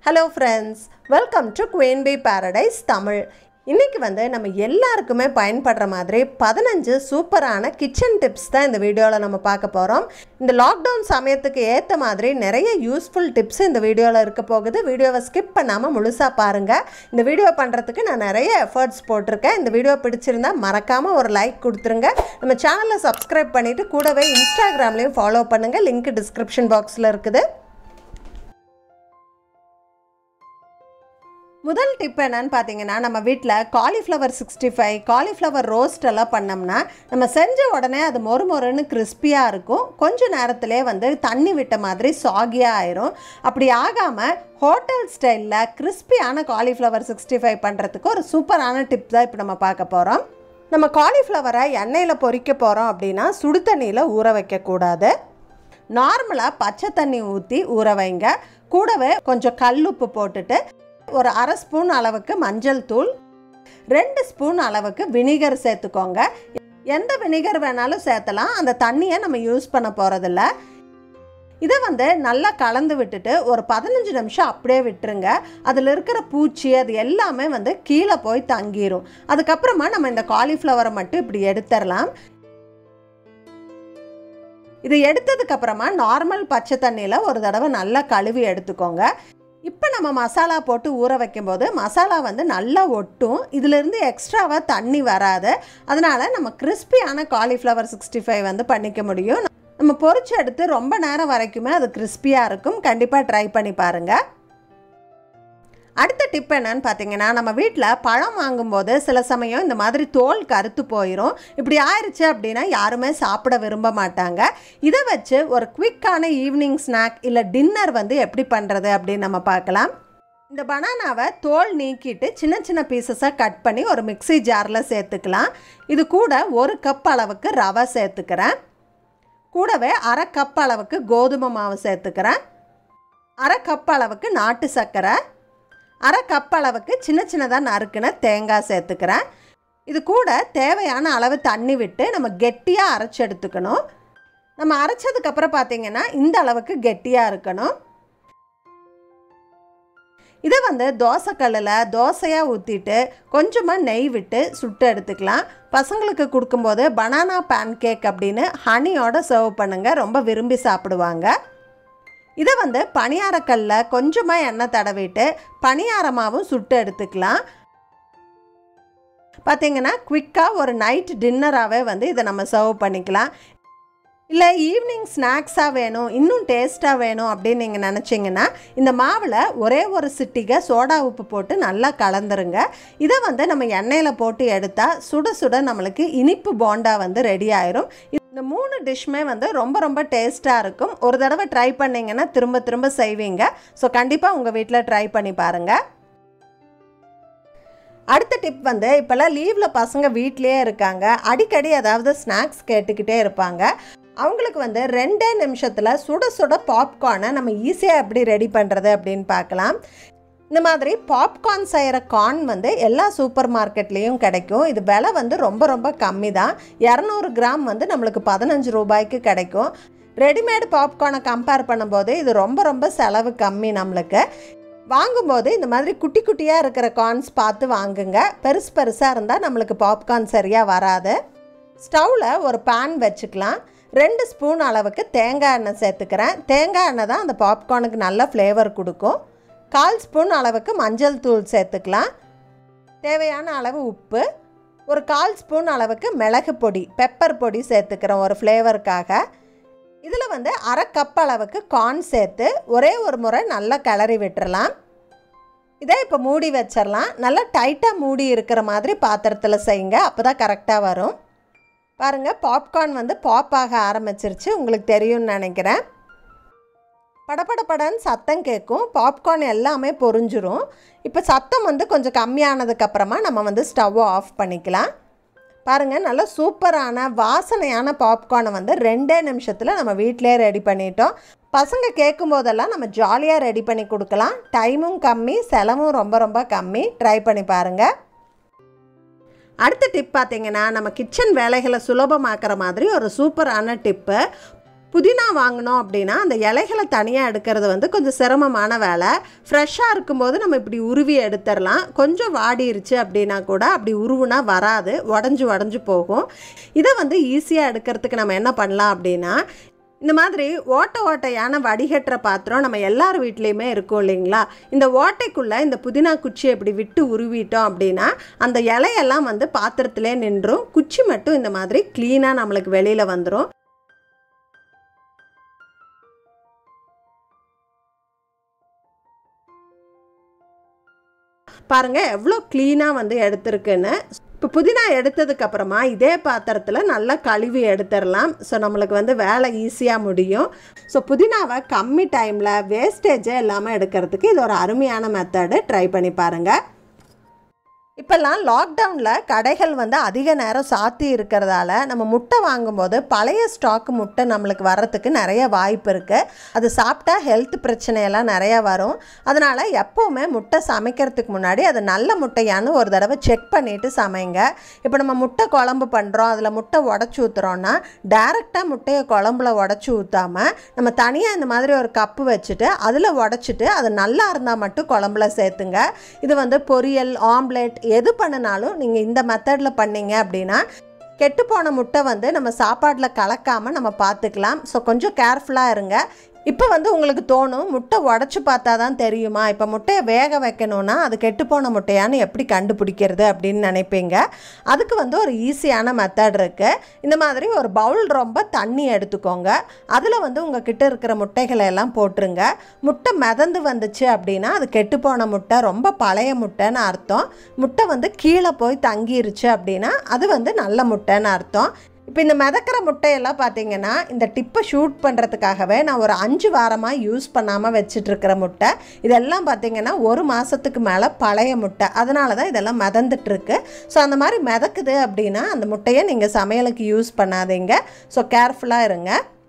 hello friends welcome to queen B paradise Tamil இன்றைக்கி வந்து நம்ம எல்லாருக்குமே பயன்படுற மாதிரி பதினஞ்சு சூப்பரான கிச்சன் டிப்ஸ் தான் இந்த வீடியோவில் நம்ம பார்க்க போகிறோம் இந்த லாக்டவுன் சமயத்துக்கு ஏற்ற மாதிரி நிறைய யூஸ்ஃபுல் டிப்ஸ் இந்த வீடியோவில் இருக்க போகுது வீடியோவை ஸ்கிப் பண்ணாமல் முழுசாக பாருங்கள் இந்த வீடியோ பண்ணுறதுக்கு நான் நிறைய எஃபர்ட்ஸ் போட்டிருக்கேன் இந்த வீடியோ பிடிச்சிருந்தா மறக்காமல் ஒரு லைக் கொடுத்துருங்க நம்ம சேனலை சப்ஸ்கிரைப் பண்ணிவிட்டு கூடவே இன்ஸ்டாகிராம்லேயும் ஃபாலோ பண்ணுங்கள் லிங்க் டிஸ்கிரிப்ஷன் பாக்ஸில் இருக்குது முதல் டிப் என்னன்னு பார்த்தீங்கன்னா நம்ம வீட்டில் cauliflower sixty five cauliflower roast எல்லாம் பண்ணோம்னா நம்ம செஞ்ச உடனே அது மொறு மொறுன்னு கிறிஸ்பியாக இருக்கும் கொஞ்ச நேரத்திலே வந்து தண்ணி விட்ட மாதிரி சாகியாக ஆயிரும் அப்படி ஆகாமல் ஹோட்டல் ஸ்டைலில் கிறிஸ்பியான காலிஃப்ளவர் சிக்ஸ்டி ஃபைவ் பண்ணுறதுக்கு ஒரு சூப்பரான டிப் தான் இப்போ நம்ம பார்க்க போகிறோம் நம்ம காலிஃப்ளவரை எண்ணெயில் பொரிக்க போகிறோம் அப்படின்னா சுடு தண்ணியில் ஊற வைக்கக்கூடாது நார்மலாக பச்சை தண்ணி ஊற்றி ஊற வைங்க கூடவே கொஞ்சம் கல்லுப்பு போட்டுட்டு ஒரு அரை ஸ்பூன் அளவுக்கு மஞ்சள் தூள் ரெண்டு ஸ்பூன் அளவுக்கு வினிகர் சேர்த்துக்கோங்க எந்த வினிகர் வேணாலும் சேர்த்தலாம் அந்த தண்ணியை நம்ம யூஸ் பண்ண போகிறதில்ல இதை வந்து நல்லா கலந்து விட்டுட்டு ஒரு பதினஞ்சு நிமிஷம் அப்படியே விட்டுருங்க அதில் இருக்கிற பூச்சி அது எல்லாமே வந்து கீழே போய் தங்கிரும் அதுக்கப்புறமா நம்ம இந்த காலிஃப்ளவரை மட்டும் இப்படி எடுத்துடலாம் இது எடுத்ததுக்கு அப்புறமா நார்மல் பச்சை தண்ணியில் ஒரு தடவை நல்லா கழுவி எடுத்துக்கோங்க இப்போ நம்ம மசாலா போட்டு ஊற வைக்கும்போது மசாலா வந்து நல்லா ஒட்டும் இதிலிருந்து எக்ஸ்ட்ராவாக தண்ணி வராது அதனால் நம்ம கிறிஸ்பியான காலிஃப்ளவர் சிக்ஸ்டி ஃபைவ் வந்து பண்ணிக்க முடியும் நம்ம பொரிச்சு எடுத்து ரொம்ப நேரம் வரைக்குமே அது கிறிஸ்பியாக இருக்கும் கண்டிப்பாக ட்ரை பண்ணி பாருங்கள் அடுத்த டிப் என்னன்னு பார்த்தீங்கன்னா நம்ம வீட்டில் பழம் வாங்கும்போது சில சமயம் இந்த மாதிரி தோல் கருத்து போயிடும் இப்படி ஆயிடுச்சு அப்படின்னா யாருமே சாப்பிட விரும்ப மாட்டாங்க இதை வச்சு ஒரு குவிக்கான ஈவினிங் ஸ்நாக் இல்லை டின்னர் வந்து எப்படி பண்ணுறது அப்படின்னு நம்ம பார்க்கலாம் இந்த பனானாவை தோல் நீக்கிட்டு சின்ன சின்ன பீசஸாக கட் பண்ணி ஒரு மிக்சி ஜாரில் சேர்த்துக்கலாம் இது கூட ஒரு கப் அளவுக்கு ரவை சேர்த்துக்கிறேன் கூடவே அரை கப் அளவுக்கு கோதுமை மாவு சேர்த்துக்கிறேன் அரை கப் அளவுக்கு நாட்டு சர்க்கரை அரை கப் அளவுக்கு சின்ன சின்னதாக நறுக்குன தேங்காய் சேர்த்துக்கிறேன் இது கூட தேவையான அளவு தண்ணி விட்டு நம்ம கெட்டியாக அரைச்சி எடுத்துக்கணும் நம்ம அரைச்சதுக்கப்புறம் பார்த்திங்கன்னா இந்த அளவுக்கு கெட்டியாக இருக்கணும் இதை வந்து தோசைக்கல்லில் தோசையாக ஊற்றிட்டு கொஞ்சமாக நெய் விட்டு சுட்டு எடுத்துக்கலாம் பசங்களுக்கு கொடுக்கும்போது பனானா பேன் கேக் அப்படின்னு ஹனியோட சர்வ் பண்ணுங்கள் ரொம்ப விரும்பி சாப்பிடுவாங்க இதை வந்து பணியாரக்கல்ல கொஞ்சமாக எண்ணெய் தடவிட்டு பணியாரமாகவும் சுட்டு எடுத்துக்கலாம் பார்த்தீங்கன்னா குவிக்காக ஒரு நைட் டின்னராகவே வந்து இதை நம்ம சர்வ் பண்ணிக்கலாம் இல்லை ஈவினிங் ஸ்நாக்ஸாக வேணும் இன்னும் டேஸ்ட்டாக வேணும் அப்படின்னு நீங்கள் நினச்சிங்கன்னா இந்த மாவில் ஒரே ஒரு சிட்டிகை சோடா உப்பு போட்டு நல்லா கலந்துருங்க இதை வந்து நம்ம எண்ணெயில் போட்டு எடுத்தால் சுட சுட நம்மளுக்கு இனிப்பு போண்டா வந்து ரெடி ஆயிரும் இந்த மூணு டிஷ்மே வந்து ரொம்ப ரொம்ப டேஸ்ட்டாக இருக்கும் ஒரு தடவை ட்ரை பண்ணிங்கன்னா திரும்ப திரும்ப செய்வீங்க ஸோ கண்டிப்பாக உங்கள் வீட்டில் ட்ரை பண்ணி பாருங்கள் அடுத்த டிப் வந்து இப்போல்லாம் லீவில் பசங்க வீட்லேயே இருக்காங்க அடிக்கடி ஏதாவது ஸ்நாக்ஸ் கேட்டுக்கிட்டே இருப்பாங்க அவங்களுக்கு வந்து ரெண்டே நிமிஷத்தில் சுட சுட பாப்கார்னை நம்ம ஈஸியாக எப்படி ரெடி பண்ணுறது அப்படின்னு பார்க்கலாம் இந்த மாதிரி பாப்கார்ன் செய்கிற கார்ன் வந்து எல்லா சூப்பர் மார்க்கெட்லேயும் கிடைக்கும் இது விலை வந்து ரொம்ப ரொம்ப கம்மி தான் இரநூறு கிராம் வந்து நம்மளுக்கு பதினஞ்சு ரூபாய்க்கு கிடைக்கும் ரெடிமேடு பாப்கார்னை கம்பேர் பண்ணும்போது இது ரொம்ப ரொம்ப செலவு கம்மி நம்மளுக்கு வாங்கும்போது இந்த மாதிரி குட்டி குட்டியாக இருக்கிற கார்ன்ஸ் பார்த்து வாங்குங்க பெருசு பெருசாக இருந்தால் நம்மளுக்கு பாப்கார்ன் சரியாக வராது ஸ்டவ்வில் ஒரு பேன் வச்சுக்கலாம் ரெண்டு ஸ்பூன் அளவுக்கு தேங்காய் எண்ணெய் சேர்த்துக்கிறேன் தேங்காய் எண்ணெய் தான் அந்த பாப்கார்னுக்கு நல்ல ஃப்ளேவர் கொடுக்கும் கால் ஸ்பூன் அளவுக்கு மஞ்சள் தூள் சேர்த்துக்கலாம் தேவையான அளவு உப்பு ஒரு கால் ஸ்பூன் அளவுக்கு மிளகு பொடி பெப்பர் பொடி சேர்த்துக்கிறோம் ஒரு ஃப்ளேவருக்காக இதில் வந்து அரை கப் அளவுக்கு கார்ன் சேர்த்து ஒரே ஒரு முறை நல்லா கிளறி விட்டுறலாம் இதை இப்போ மூடி வச்சிடலாம் நல்லா டைட்டாக மூடி இருக்கிற மாதிரி பாத்திரத்தில் செய்யுங்க அப்போ தான் கரெக்டாக வரும் பாருங்கள் பாப்கார்ன் வந்து பாப் ஆக ஆரம்பிச்சிருச்சு உங்களுக்கு தெரியும்னு நினைக்கிறேன் படபடபடன்னு சத்தம் கேட்கும் பாப்கார்ன் எல்லாமே பொறிஞ்சிரும் இப்போ சத்தம் வந்து கொஞ்சம் கம்மியானதுக்கப்புறமா நம்ம வந்து ஸ்டவ்வை ஆஃப் பண்ணிக்கலாம் பாருங்கள் நல்ல சூப்பரான வாசனையான பாப்கார்னை வந்து ரெண்டே நிமிஷத்தில் நம்ம வீட்டிலே ரெடி பண்ணிட்டோம் பசங்க கேட்கும் போதெல்லாம் நம்ம ஜாலியாக ரெடி பண்ணி கொடுக்கலாம் டைமும் கம்மி செலவும் ரொம்ப ரொம்ப கம்மி ட்ரை பண்ணி பாருங்கள் அடுத்த டிப் பார்த்தீங்கன்னா நம்ம கிச்சன் வேலைகளை சுலபமாக்குற மாதிரி ஒரு சூப்பரான டிப்பு புதினா வாங்கினோம் அப்படின்னா அந்த இலைகளை தனியாக எடுக்கிறது வந்து கொஞ்சம் சிரமமான வேலை ஃப்ரெஷ்ஷாக இருக்கும்போது நம்ம இப்படி உருவி எடுத்துடலாம் கொஞ்சம் வாடிருச்சு அப்படின்னா கூட அப்படி உருவுனா வராது உடஞ்சி உடஞ்சி போகும் இதை வந்து ஈஸியாக எடுக்கிறதுக்கு நம்ம என்ன பண்ணலாம் அப்படின்னா இந்த மாதிரி ஓட்டை ஓட்டையான வடிகட்டுற பாத்திரம் நம்ம எல்லார் வீட்லேயுமே இருக்கும் இல்லைங்களா இந்த ஓட்டைக்குள்ளே இந்த புதினா குச்சியை இப்படி விட்டு உருவிட்டோம் அப்படின்னா அந்த இலையெல்லாம் வந்து பாத்திரத்திலே நின்றும் குச்சி மட்டும் இந்த மாதிரி க்ளீனாக நம்மளுக்கு வெளியில் வந்துடும் பாருங்க எவ்வளோ க்ளீனாக வந்து எடுத்திருக்குன்னு இப்போ புதினா எடுத்ததுக்கு அப்புறமா இதே பாத்திரத்தில் நல்லா கழுவி எடுத்துடலாம் ஸோ நம்மளுக்கு வந்து வேலை ஈஸியாக முடியும் ஸோ புதினாவை கம்மி டைமில் வேஸ்டேஜே இல்லாமல் எடுக்கிறதுக்கு இது ஒரு அருமையான மெத்தடு ட்ரை பண்ணி பாருங்கள் இப்போல்லாம் லாக்டவுனில் கடைகள் வந்து அதிக நேரம் சாத்தி இருக்கிறதால நம்ம முட்டை வாங்கும்போது பழைய ஸ்டாக் முட்டை நம்மளுக்கு வர்றதுக்கு நிறைய வாய்ப்பு இருக்குது அது சாப்பிட்டா ஹெல்த் பிரச்சனையெல்லாம் நிறையா வரும் அதனால் எப்போவுமே முட்டை சமைக்கிறதுக்கு முன்னாடி அது நல்ல முட்டையான்னு ஒரு தடவை செக் பண்ணிவிட்டு சமைங்க இப்போ நம்ம முட்டை குழம்பு பண்ணுறோம் அதில் முட்டை உடச்சி ஊற்றுறோன்னா டேரெக்டாக முட்டையை குழம்புல உடச்சி ஊற்றாமல் நம்ம தனியாக இந்த மாதிரி ஒரு கப்பு வச்சுட்டு அதில் உடச்சிட்டு அது நல்லா இருந்தால் மட்டும் குழம்புல சேர்த்துங்க இது வந்து பொரியல் ஆம்லெட் எது பண்ணினாலும் நீங்கள் இந்த மெத்தடில் பண்ணீங்க அப்படின்னா கெட்டுப்போன முட்டை வந்து நம்ம சாப்பாட்டில் கலக்காமல் நம்ம பார்த்துக்கலாம் ஸோ கொஞ்சம் கேர்ஃபுல்லாக இருங்க இப்போ வந்து உங்களுக்கு தோணும் முட்டை உடச்சி பார்த்தா தான் தெரியுமா இப்போ முட்டையை வேக வைக்கணும்னா அது கெட்டுப்போன முட்டையான்னு எப்படி கண்டுபிடிக்கிறது அப்படின்னு நினைப்பீங்க அதுக்கு வந்து ஒரு ஈஸியான மெத்தட் இருக்குது இந்த மாதிரி ஒரு பவுல் ரொம்ப தண்ணி எடுத்துக்கோங்க அதில் வந்து உங்கள் கிட்ட இருக்கிற முட்டைகளை எல்லாம் போட்டுருங்க முட்டை மிதந்து வந்துச்சு அப்படின்னா அது கெட்டுப்போன முட்டை ரொம்ப பழைய முட்டைன்னு அர்த்தம் முட்டை வந்து கீழே போய் தங்கிருச்சு அப்படின்னா அது வந்து நல்ல முட்டைன்னு அர்த்தம் இப்போ இந்த மிதக்கிற முட்டையெல்லாம் பார்த்தீங்கன்னா இந்த டிப்பை ஷூட் பண்ணுறதுக்காகவே நான் ஒரு அஞ்சு வாரமாக யூஸ் பண்ணாமல் வச்சிட்ருக்கிற முட்டை இதெல்லாம் பார்த்தீங்கன்னா ஒரு மாதத்துக்கு மேலே பழைய முட்டை அதனால தான் இதெல்லாம் மிதந்துட்டுருக்கு ஸோ அந்த மாதிரி மிதக்குது அப்படின்னா அந்த முட்டையை நீங்கள் சமையலுக்கு யூஸ் பண்ணாதீங்க ஸோ கேர்ஃபுல்லாக இருங்க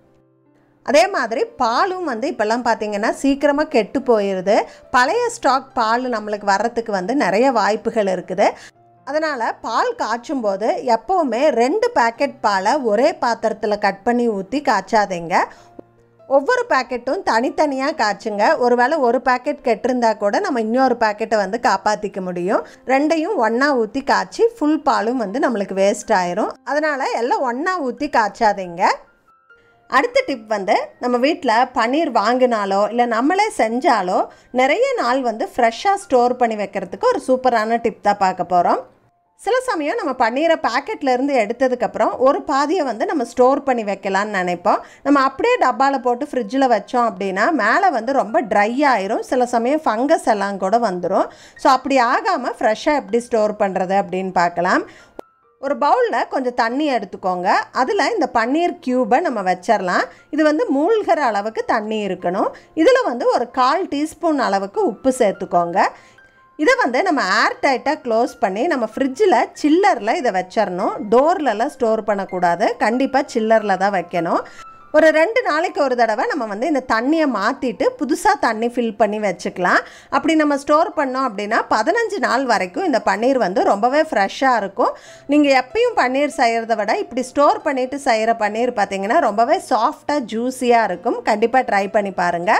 அதே மாதிரி பாலும் வந்து இப்போல்லாம் பார்த்தீங்கன்னா சீக்கிரமாக கெட்டு போயிடுது பழைய ஸ்டாக் பால் நம்மளுக்கு வர்றதுக்கு வந்து நிறைய வாய்ப்புகள் இருக்குது அதனால் பால் காய்ச்சும் போது எப்போவுமே ரெண்டு பேக்கெட் பாலை ஒரே பாத்திரத்தில் கட் பண்ணி ஊற்றி காய்ச்சாதீங்க ஒவ்வொரு பேக்கெட்டும் தனித்தனியாக காய்ச்சுங்க ஒருவேளை ஒரு பேக்கெட் கெட்டிருந்தா கூட நம்ம இன்னொரு பேக்கெட்டை வந்து காப்பாற்றிக்க முடியும் ரெண்டையும் ஒன்றா ஊற்றி காய்ச்சி ஃபுல் பாலும் வந்து நம்மளுக்கு வேஸ்ட் ஆயிரும் அதனால் எல்லாம் ஒன்றா ஊற்றி காய்ச்சாதீங்க அடுத்த டிப் வந்து நம்ம வீட்டில் பன்னீர் வாங்கினாலோ இல்லை நம்மளே செஞ்சாலோ நிறைய நாள் வந்து ஃப்ரெஷ்ஷாக ஸ்டோர் பண்ணி வைக்கிறதுக்கு ஒரு சூப்பரான டிப் தான் பார்க்க போகிறோம் சில சமயம் நம்ம பன்னீரை பாக்கெட்லேருந்து எடுத்ததுக்கப்புறம் ஒரு பாதியை வந்து நம்ம ஸ்டோர் பண்ணி வைக்கலான்னு நினைப்போம் நம்ம அப்படியே டப்பாவில் போட்டு ஃப்ரிட்ஜில் வச்சோம் அப்படின்னா மேலே வந்து ரொம்ப ட்ரை ஆயிரும் சில சமயம் ஃபங்கஸ் எல்லாம் கூட வந்துடும் ஸோ அப்படி ஆகாமல் ஃப்ரெஷ்ஷாக எப்படி ஸ்டோர் பண்ணுறது அப்படின்னு பார்க்கலாம் ஒரு பவுலில் கொஞ்சம் தண்ணி எடுத்துக்கோங்க அதில் இந்த பன்னீர் க்யூபை நம்ம வச்சிடலாம் இது வந்து மூழ்கிற அளவுக்கு தண்ணி இருக்கணும் இதில் வந்து ஒரு கால் டீஸ்பூன் அளவுக்கு உப்பு சேர்த்துக்கோங்க இதை வந்து நம்ம ஏர் டைட்டாக க்ளோஸ் பண்ணி நம்ம ஃப்ரிட்ஜில் சில்லரில் இதை வச்சிடணும் டோர்லலாம் ஸ்டோர் பண்ணக்கூடாது கண்டிப்பாக சில்லரில் தான் வைக்கணும் ஒரு ரெண்டு நாளைக்கு ஒரு தடவை நம்ம வந்து இந்த தண்ணியை மாற்றிட்டு புதுசாக தண்ணி ஃபில் பண்ணி வச்சுக்கலாம் அப்படி நம்ம ஸ்டோர் பண்ணோம் அப்படின்னா பதினஞ்சு நாள் வரைக்கும் இந்த பன்னீர் வந்து ரொம்பவே ஃப்ரெஷ்ஷாக இருக்கும் நீங்கள் எப்பயும் பன்னீர் செய்கிறத விட இப்படி ஸ்டோர் பண்ணிவிட்டு செய்கிற பன்னீர் பார்த்தீங்கன்னா ரொம்பவே சாஃப்டாக ஜூஸியாக இருக்கும் கண்டிப்பாக ட்ரை பண்ணி பாருங்கள்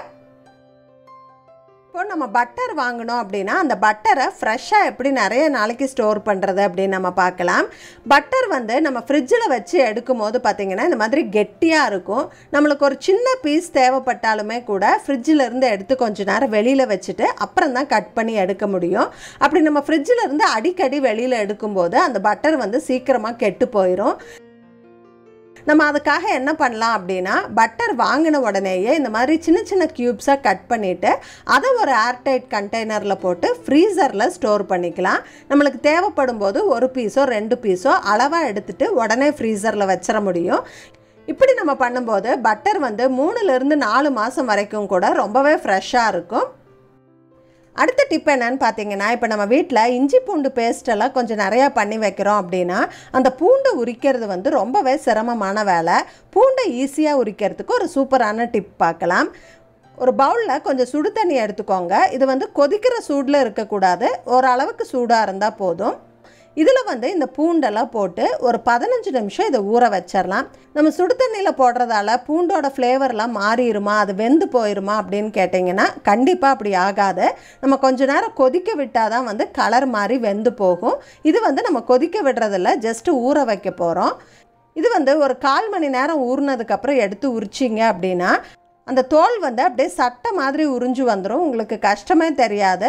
இப்போ நம்ம பட்டர் வாங்கினோம் அப்படின்னா அந்த பட்டரை ஃப்ரெஷ்ஷாக எப்படி நிறைய நாளைக்கு ஸ்டோர் பண்ணுறது அப்படின்னு நம்ம பார்க்கலாம் பட்டர் வந்து நம்ம ஃப்ரிட்ஜில் வச்சு எடுக்கும் போது பார்த்திங்கன்னா இந்த மாதிரி கெட்டியாக இருக்கும் நம்மளுக்கு ஒரு சின்ன பீஸ் தேவைப்பட்டாலுமே கூட ஃப்ரிட்ஜில் இருந்து எடுத்து கொஞ்ச நேரம் வெளியில் வச்சுட்டு அப்புறம் தான் கட் பண்ணி எடுக்க முடியும் அப்படி நம்ம ஃப்ரிட்ஜில் இருந்து அடிக்கடி வெளியில் எடுக்கும்போது அந்த பட்டர் வந்து சீக்கிரமாக கெட்டு போயிடும் நம்ம அதுக்காக என்ன பண்ணலாம் அப்படின்னா பட்டர் வாங்கின உடனேயே இந்த மாதிரி சின்ன சின்ன க்யூப்ஸாக கட் பண்ணிவிட்டு அதை ஒரு ஏர்டைட் கண்டெய்னரில் போட்டு ஃப்ரீசரில் ஸ்டோர் பண்ணிக்கலாம் நம்மளுக்கு தேவைப்படும் போது ஒரு பீஸோ ரெண்டு பீஸோ அளவாக எடுத்துகிட்டு உடனே ஃப்ரீசரில் வச்சிட முடியும் இப்படி நம்ம பண்ணும்போது பட்டர் வந்து மூணுலேருந்து நாலு மாதம் வரைக்கும் கூட ரொம்பவே ஃப்ரெஷ்ஷாக இருக்கும் அடுத்த டிப் என்னன்னு பார்த்தீங்கன்னா இப்போ நம்ம வீட்டில் இஞ்சி பூண்டு பேஸ்ட் எல்லாம் கொஞ்சம் நிறையா பண்ணி வைக்கிறோம் அப்படின்னா அந்த பூண்டை உரிக்கிறது வந்து ரொம்பவே சிரமமான வேலை பூண்டை ஈஸியாக உரிக்கிறதுக்கு ஒரு சூப்பரான டிப் பார்க்கலாம் ஒரு பவுலில் கொஞ்சம் சுடு தண்ணி எடுத்துக்கோங்க இது வந்து கொதிக்கிற சூடில் இருக்கக்கூடாது ஓரளவுக்கு சூடாக இருந்தால் போதும் இதில் வந்து இந்த பூண்டெல்லாம் போட்டு ஒரு பதினஞ்சு நிமிஷம் இதை ஊற வச்சிடலாம் நம்ம சுடு தண்ணியில் போடுறதால பூண்டோட ஃப்ளேவர்லாம் மாறிடுமா அது வெந்து போயிருமா அப்படின்னு கேட்டிங்கன்னா கண்டிப்பாக அப்படி ஆகாது நம்ம கொஞ்ச நேரம் கொதிக்க விட்டால் தான் வந்து கலர் மாதிரி வெந்து போகும் இது வந்து நம்ம கொதிக்க விடுறதில்ல ஜஸ்ட்டு ஊற வைக்க போகிறோம் இது வந்து ஒரு கால் மணி நேரம் ஊறினதுக்கப்புறம் எடுத்து உரிச்சிங்க அப்படின்னா அந்த தோல் வந்து அப்படியே சட்டை மாதிரி உறிஞ்சு வந்துடும் உங்களுக்கு கஷ்டமே தெரியாது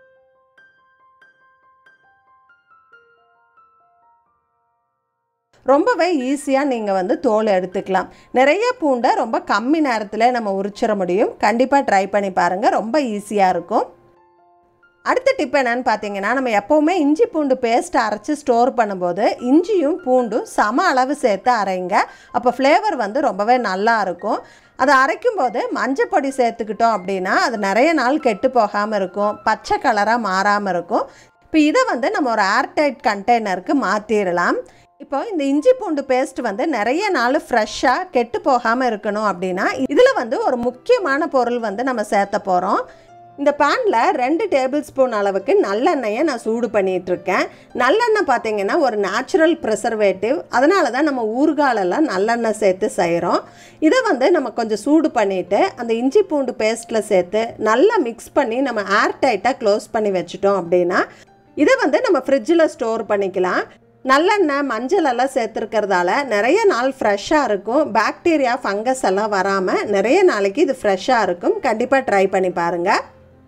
ரொம்பவே ஈஸியாக நீங்கள் வந்து தோல் எடுத்துக்கலாம் நிறைய பூண்டை ரொம்ப கம்மி நேரத்தில் நம்ம உரிச்சிட முடியும் கண்டிப்பாக ட்ரை பண்ணி பாருங்கள் ரொம்ப ஈஸியாக இருக்கும் அடுத்த டிப் என்னன்னு பார்த்தீங்கன்னா நம்ம எப்போவுமே இஞ்சி பூண்டு பேஸ்ட் அரைச்சி ஸ்டோர் பண்ணும்போது இஞ்சியும் பூண்டும் சம அளவு சேர்த்து அரைங்க அப்போ ஃப்ளேவர் வந்து ரொம்பவே நல்லா இருக்கும் அதை அரைக்கும் போது மஞ்சள் பொடி சேர்த்துக்கிட்டோம் அப்படின்னா அது நிறைய நாள் கெட்டு போகாமல் இருக்கும் பச்சை கலராக மாறாமல் இருக்கும் இப்போ இதை வந்து நம்ம ஒரு ஏர்டைட் கண்டெய்னருக்கு மாற்றிடலாம் இப்போ இந்த இஞ்சி பூண்டு பேஸ்ட் வந்து நிறைய நாள் ஃப்ரெஷ்ஷாக கெட்டு போகாமல் இருக்கணும் அப்படின்னா இதில் வந்து ஒரு முக்கியமான பொருள் வந்து நம்ம சேர்த்த போகிறோம் இந்த பேனில் ரெண்டு டேபிள் ஸ்பூன் அளவுக்கு நல்லெண்ணெயை நான் சூடு பண்ணிகிட்ருக்கேன் நல்லெண்ணெய் பார்த்தீங்கன்னா ஒரு நேச்சுரல் ப்ரிசர்வேட்டிவ் அதனால தான் நம்ம ஊறுகாலெல்லாம் நல்லெண்ணெய் சேர்த்து செய்கிறோம் இதை வந்து நம்ம கொஞ்சம் சூடு பண்ணிவிட்டு அந்த இஞ்சி பூண்டு பேஸ்ட்டில் சேர்த்து நல்லா மிக்ஸ் பண்ணி நம்ம ஏர் டைட்டாக க்ளோஸ் பண்ணி வச்சுட்டோம் அப்படின்னா இதை வந்து நம்ம ஃப்ரிட்ஜில் ஸ்டோர் பண்ணிக்கலாம் நல்லெண்ணெய் மஞ்சள் எல்லாம் சேர்த்துருக்கிறதால நிறைய நாள் ஃப்ரெஷ்ஷாக இருக்கும் பாக்டீரியா ஃபங்கஸ் எல்லாம் வராமல் நிறைய நாளைக்கு இது ஃப்ரெஷ்ஷாக இருக்கும் கண்டிப்பாக ட்ரை பண்ணி பாருங்கள்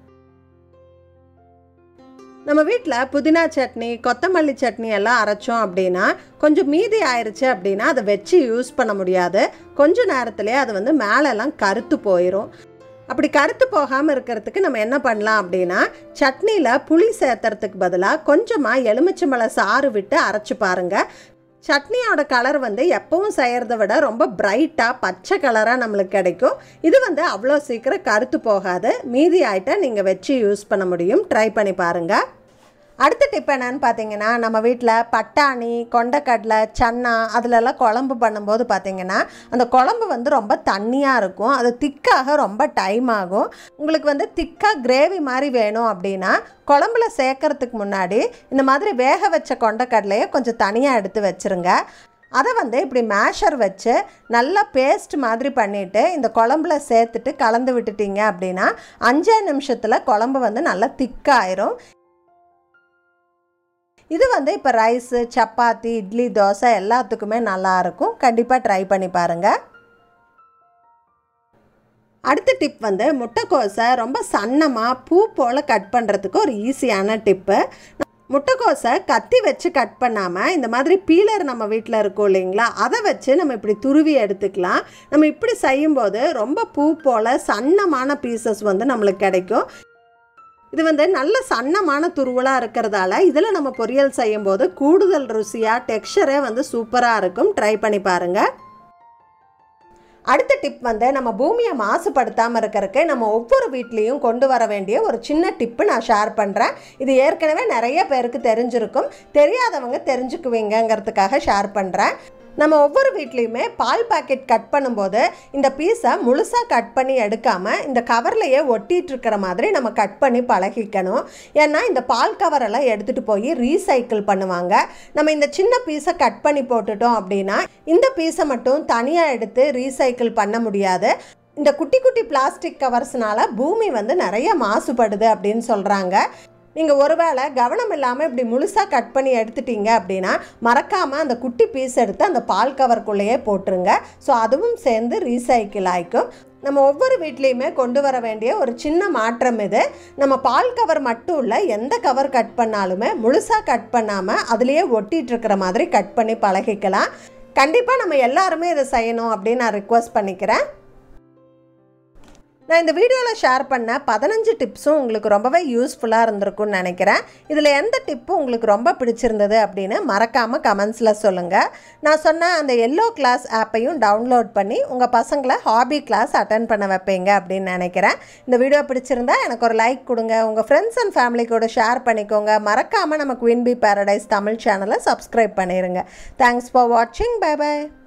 நம்ம வீட்டில் புதினா சட்னி கொத்தமல்லி சட்னி எல்லாம் அரைச்சோம் அப்படின்னா கொஞ்சம் மீதி ஆயிடுச்சு அப்படின்னா அதை வச்சு யூஸ் பண்ண முடியாது கொஞ்ச நேரத்திலே அது வந்து மேலெல்லாம் கருத்து போயிடும் அப்படி கருத்து போகாமல் இருக்கிறதுக்கு நம்ம என்ன பண்ணலாம் அப்படின்னா சட்னியில் புளி சேர்த்துறதுக்கு பதிலாக கொஞ்சமாக எலுமிச்சம்பழ சாறு விட்டு அரைச்சி பாருங்கள் சட்னியோட கலர் வந்து எப்பவும் செய்கிறத விட ரொம்ப பிரைட்டாக பச்சை கலராக நம்மளுக்கு கிடைக்கும் இது வந்து அவ்வளோ சீக்கிரம் கருத்து போகாது மீதி ஆயிட்டா நீங்கள் வச்சு யூஸ் பண்ண முடியும் ட்ரை பண்ணி பாருங்கள் அடுத்த டிப் என்னன்னு பார்த்தீங்கன்னா நம்ம வீட்டில் பட்டாணி கொண்டக்கடலை சன்னா அதிலெல்லாம் குழம்பு பண்ணும்போது பார்த்தீங்கன்னா அந்த குழம்பு வந்து ரொம்ப தண்ணியாக இருக்கும் அது திக்காக ரொம்ப டைம் ஆகும் உங்களுக்கு வந்து திக்காக கிரேவி மாதிரி வேணும் அப்படின்னா குழம்புல சேர்க்கறதுக்கு முன்னாடி இந்த மாதிரி வேக வச்ச கொண்டக்கடலையை கொஞ்சம் தனியாக எடுத்து வச்சுருங்க அதை வந்து இப்படி மேஷர் வச்சு நல்லா பேஸ்ட் மாதிரி பண்ணிவிட்டு இந்த குழம்புல சேர்த்துட்டு கலந்து விட்டுட்டீங்க அப்படின்னா அஞ்சே நிமிஷத்தில் குழம்பு வந்து நல்லா திக்காயிரும் இது வந்து இப்போ ரைஸு சப்பாத்தி இட்லி தோசை எல்லாத்துக்குமே நல்லாயிருக்கும் கண்டிப்பாக ட்ரை பண்ணி பாருங்கள் அடுத்த டிப் வந்து முட்டைக்கோஸை ரொம்ப சன்னமாக பூ போல் கட் பண்ணுறதுக்கு ஒரு ஈஸியான டிப்பு முட்டைக்கோஸை கத்தி வச்சு கட் பண்ணாமல் இந்த மாதிரி பீலர் நம்ம வீட்டில் இருக்கும் இல்லைங்களா அதை வச்சு நம்ம இப்படி துருவி எடுத்துக்கலாம் நம்ம இப்படி செய்யும்போது ரொம்ப பூ போல் சன்னமான பீசஸ் வந்து நம்மளுக்கு கிடைக்கும் இது வந்து நல்ல சன்னமான துருவலாக இருக்கிறதால இதில் நம்ம பொரியல் செய்யும்போது கூடுதல் ருசியாக டெக்ஸ்சரே வந்து சூப்பராக இருக்கும் ட்ரை பண்ணி பாருங்கள் அடுத்த டிப் வந்து நம்ம பூமியை மாசுபடுத்தாமல் இருக்கிறதுக்கு நம்ம ஒவ்வொரு வீட்லேயும் கொண்டு வர வேண்டிய ஒரு சின்ன டிப்பு நான் ஷேர் பண்ணுறேன் இது ஏற்கனவே நிறைய பேருக்கு தெரிஞ்சிருக்கும் தெரியாதவங்க தெரிஞ்சுக்குவீங்கங்கிறதுக்காக ஷேர் பண்ணுறேன் நம்ம ஒவ்வொரு வீட்லேயுமே பால் பாக்கெட் கட் பண்ணும்போது இந்த பீஸை முழுசாக கட் பண்ணி எடுக்காமல் இந்த கவர்லையே ஒட்டிகிட்டு இருக்கிற மாதிரி நம்ம கட் பண்ணி பழகிக்கணும் ஏன்னா இந்த பால் கவரெல்லாம் எடுத்துகிட்டு போய் ரீசைக்கிள் பண்ணுவாங்க நம்ம இந்த சின்ன பீஸை கட் பண்ணி போட்டுட்டோம் அப்படின்னா இந்த பீஸை மட்டும் தனியாக எடுத்து ரீசைக்கிள் பண்ண முடியாது இந்த குட்டி குட்டி பிளாஸ்டிக் கவர்ஸ்னால பூமி வந்து நிறைய மாசுபடுது அப்படின்னு சொல்கிறாங்க நீங்கள் ஒருவேளை கவனம் இல்லாமல் இப்படி முழுசாக கட் பண்ணி எடுத்துட்டீங்க அப்படின்னா மறக்காமல் அந்த குட்டி பீஸ் எடுத்து அந்த பால் கவருக்குள்ளேயே போட்டுருங்க ஸோ அதுவும் சேர்ந்து ரீசைக்கிள் ஆகிக்கும் நம்ம ஒவ்வொரு வீட்லேயுமே கொண்டு வர வேண்டிய ஒரு சின்ன மாற்றம் இது நம்ம பால் கவர் மட்டும் இல்லை எந்த கவர் கட் பண்ணாலுமே முழுசாக கட் பண்ணாமல் அதுலேயே ஒட்டிகிட்டு இருக்கிற மாதிரி கட் பண்ணி பழகிக்கலாம் கண்டிப்பாக நம்ம எல்லாருமே இதை செய்யணும் அப்படின்னு நான் ரிக்வஸ்ட் பண்ணிக்கிறேன் நான் இந்த வீடியோவில் ஷேர் பண்ண பதினஞ்சு டிப்ஸும் உங்களுக்கு ரொம்பவே யூஸ்ஃபுல்லாக இருந்திருக்கும்னு நினைக்கிறேன் இதில் எந்த டிப்பும் உங்களுக்கு ரொம்ப பிடிச்சிருந்தது அப்படின்னு மறக்காமல் கமெண்ட்ஸில் சொல்லுங்கள் நான் சொன்ன அந்த எல்லோ கிளாஸ் ஆப்பையும் டவுன்லோட் பண்ணி உங்கள் பசங்களை ஹாபி கிளாஸ் அட்டன் பண்ண வைப்பீங்க அப்படின்னு நினைக்கிறேன் இந்த வீடியோ பிடிச்சிருந்தா எனக்கு ஒரு லைக் கொடுங்க உங்கள் ஃப்ரெண்ட்ஸ் அண்ட் ஃபேமிலி கூட ஷேர் பண்ணிக்கோங்க மறக்காமல் நம்ம குயின் பி பேரடைஸ் தமிழ் சேனலை சப்ஸ்கிரைப் பண்ணிடுங்க தேங்க்ஸ் ஃபார் வாட்சிங் பை பை